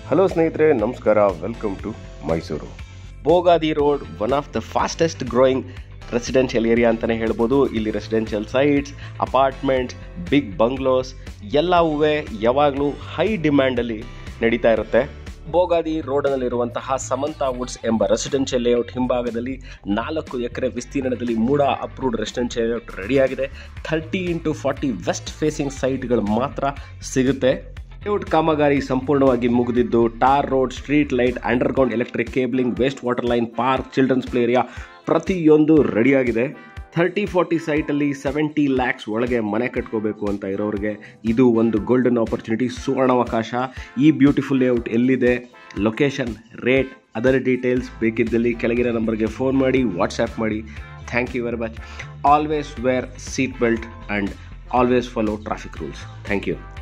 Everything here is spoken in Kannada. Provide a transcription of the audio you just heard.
ಹಲೋ ಸ್ನೇಹಿತರೆ ನಮಸ್ಕಾರ welcome to Mysuru Bogadi road one of the fastest growing residential area ಅಂತಲೇ ಹೇಳ್ಬೋದು ಇಲ್ಲಿ residential sites apartments big bungalows ಎಲ್ಲವೂ ಯಾವಾಗಲೂ ಹೈ ಡಿಮ್ಯಾಂಡಲ್ಲಿ ನಡೀತಾ ಇರುತ್ತೆ ಬೋಗಾದಿ ರೋಡ್ನಲ್ಲಿರುವಂತಹ ಸಮಂತ ವುಡ್ಸ್ ಎಂಬ ರೆಸಿಡೆನ್ಷಿಯಲ್ ಲೇಔಟ್ ಹಿಂಭಾಗದಲ್ಲಿ ನಾಲ್ಕು ಎಕರೆ ವಿಸ್ತೀರ್ಣದಲ್ಲಿ ಮೂಡ ಅಪ್ರೂವ್ಡ್ ರೆಸಿಡೆನ್ಷಿಯಲ್ ಲೇಔಟ್ ರೆಡಿಯಾಗಿದೆ thirty into forty west facing ಸೈಟ್ಗಳು ಮಾತ್ರ ಸಿಗುತ್ತೆ ಲೇಔಟ್ ಕಾಮಗಾರಿ ಸಂಪೂರ್ಣವಾಗಿ ಮುಗಿದಿದ್ದು tar road street light underground electric cabling waste water line park children's play area ಪ್ರತಿಯೊಂದು ರೆಡಿಯಾಗಿದೆ ಥರ್ಟಿ ಫಾರ್ಟಿ ಸೈಟಲ್ಲಿ ಸೆವೆಂಟಿ ಲ್ಯಾಕ್ಸ್ ಒಳಗೆ ಮನೆ ಕಟ್ಕೋಬೇಕು ಅಂತ ಇರೋರಿಗೆ ಇದು ಒಂದು ಗೋಲ್ಡನ್ ಆಪರ್ಚುನಿಟಿ ಸುವರ್ಣಾವಕಾಶ ಈ ಬ್ಯೂಟಿಫುಲ್ ಲೇಔಟ್ ಎಲ್ಲಿದೆ ಲೊಕೇಶನ್ ರೇಟ್ ಅದರ್ ಡೀಟೇಲ್ಸ್ ಬೇಕಿದ್ದಲ್ಲಿ ಕೆಳಗಿನ ನಂಬರ್ಗೆ ಫೋನ್ ಮಾಡಿ ವಾಟ್ಸ್ಆ್ಯಪ್ ಮಾಡಿ thank you very much always wear seat belt and always follow traffic rules thank you